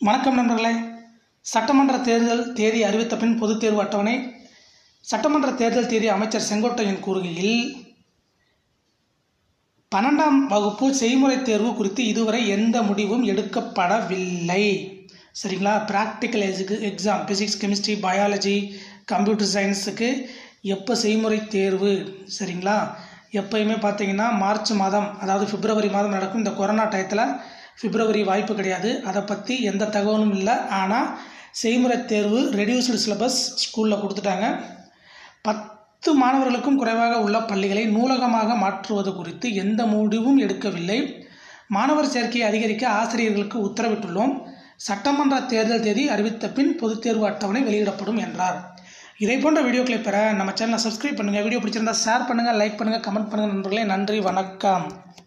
வணக்கம் நண்பர்களே சட்டமன்ற தேர்தல் தேதி அறிவித்த பின் பொதுத் தேர்வு அட்டவணை சட்டமன்ற தேர்தல் தேதி அமைச்சர் செங்கோட்டையன் கூறுகையில் பன்னெண்டாம் வகுப்பு செய்முறை தேர்வு குறித்து இதுவரை எந்த முடிவும் எடுக்கப்படவில்லை சரிங்களா ப்ராக்டிக்கல் எஜுக்கு exam physics chemistry biology computer சயின்ஸுக்கு எப்போ செய்முறை தேர்வு சரிங்களா எப்பயுமே பார்த்தீங்கன்னா மார்ச் மாதம் அதாவது பிப்ரவரி மாதம் நடக்கும் இந்த கொரோனா டயத்தில் பிப்ரவரி வாய்ப்பு கிடையாது அதை பற்றி எந்த தகவலும் இல்லை ஆனால் செய்முறை தேர்வு ரெடியூஸ்டு சிலபஸ் ஸ்கூலில் கொடுத்துட்டாங்க பத்து மாணவர்களுக்கும் குறைவாக உள்ள பள்ளிகளை நூலகமாக மாற்றுவது குறித்து எந்த முடிவும் எடுக்கவில்லை மாணவர் சேர்க்கையை அதிகரிக்க ஆசிரியர்களுக்கு உத்தரவிட்டுள்ளோம் சட்டமன்ற தேர்தல் தேதி அறிவித்த பின் பொதுத் தேர்வு அட்டவணை வெளியிடப்படும் என்றார் இதை போன்ற வீடியோக்களை பெற நம்ம சேனலை சப்ஸ்கிரைப் பண்ணுங்கள் வீடியோ பிடிச்சிருந்தா ஷேர் பண்ணுங்கள் லைக் பண்ணுங்கள் கமெண்ட் பண்ணுங்கள் நண்பர்களே நன்றி வணக்கம்